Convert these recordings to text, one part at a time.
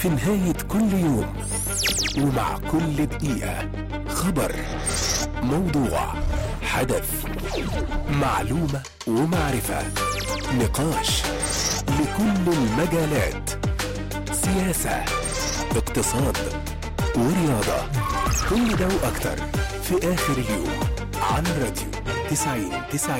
في نهاية كل يوم ومع كل دقيقة خبر موضوع حدث معلومة ومعرفة نقاش لكل المجالات سياسة اقتصاد ورياضة كل ده وأكتر في آخر اليوم على الراديو 90 90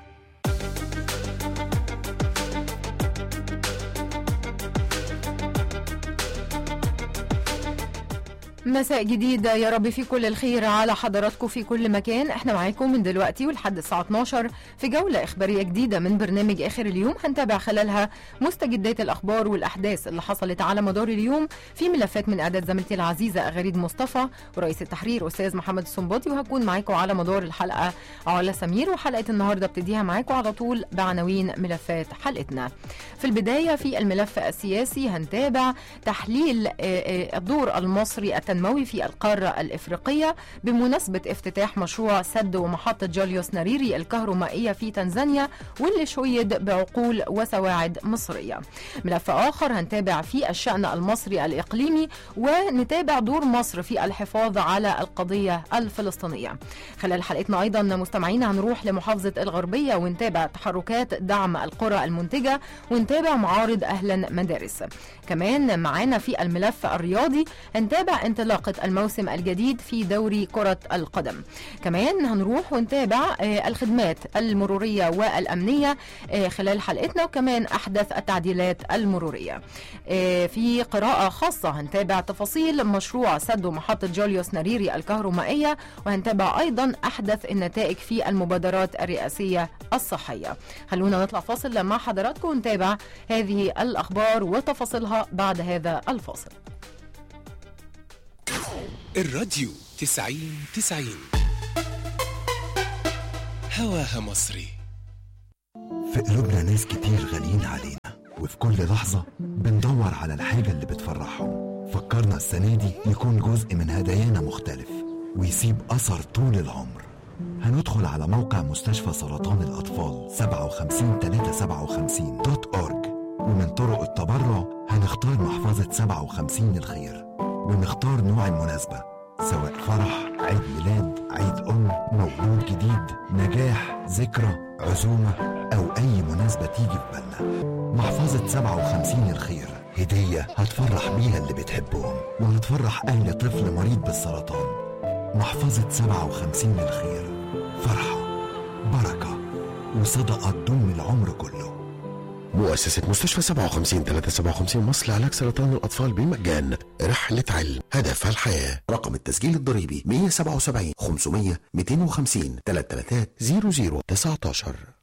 مساء جديد يا رب في كل الخير على حضراتكم في كل مكان احنا معاكم من دلوقتي ولحد الساعة 12 في جولة إخبارية جديدة من برنامج آخر اليوم هنتابع خلالها مستجدات الأخبار والأحداث اللي حصلت على مدار اليوم في ملفات من إعداد زميلتي العزيزة أغاريد مصطفى ورئيس التحرير أستاذ محمد السنباطي وهكون معاكم على مدار الحلقة علا سمير وحلقة النهاردة ابتديها معاكم على طول بعناوين ملفات حلقتنا في البداية في الملف السياسي هنتابع تحليل آه، آه، الدور المصري التنموي في القارة الإفريقية بمناسبة افتتاح مشروع سد ومحطة جوليوس ناريري الكهرومائية في تنزانيا واللي شيد بعقول وسواعد مصرية ملف آخر هنتابع في الشأن المصري الإقليمي ونتابع دور مصر في الحفاظ على القضية الفلسطينية خلال حلقتنا أيضا مستمعينا هنروح لمحافظة الغربية ونتابع تحركات دعم القرى المنتجة ونتابع معارض أهلا مدارس كمان معانا في الملف الرياضي هنتابع انطلاقة الموسم الجديد في دوري كرة القدم كمان هنروح ونتابع آه، الخدمات المرورية والأمنية آه، خلال حلقتنا وكمان أحدث التعديلات المرورية آه، في قراءة خاصة هنتابع تفاصيل مشروع سد محطة جوليوس ناريري الكهرومائية وهنتابع أيضا أحدث النتائج في المبادرات الرئاسية الصحية خلونا نطلع فاصل مع حضراتكم ونتابع هذه الأخبار وتفاصيلها بعد هذا الفاصل الراديو 90 90 هواها مصري في قلوبنا ناس كتير غاليين علينا وفي كل لحظة بندور على الحاجة اللي بتفرحهم فكرنا السنة دي يكون جزء من هدايانا مختلف ويسيب أثر طول العمر هندخل على موقع مستشفى سرطان الأطفال 57 357 دوت أورج ومن طرق التبرع هنختار محفظة 57 الخير ونختار نوع المناسبة سواء فرح عيد ميلاد عيد أم مولود جديد نجاح ذكرى عزومة أو أي مناسبة تيجي في بالنا محفظة 57 الخير هدية هتفرح بيها اللي بتحبهم وهتفرح أهل طفل مريض بالسرطان محفظة 57 الخير فرحة بركة وصدقة تدوم العمر كله مؤسسة مستشفى 57 357 مصر لعلاج سرطان الأطفال بالمجان رحلة علم هدفها الحياة رقم التسجيل الضريبي 177 500 250 333 00 19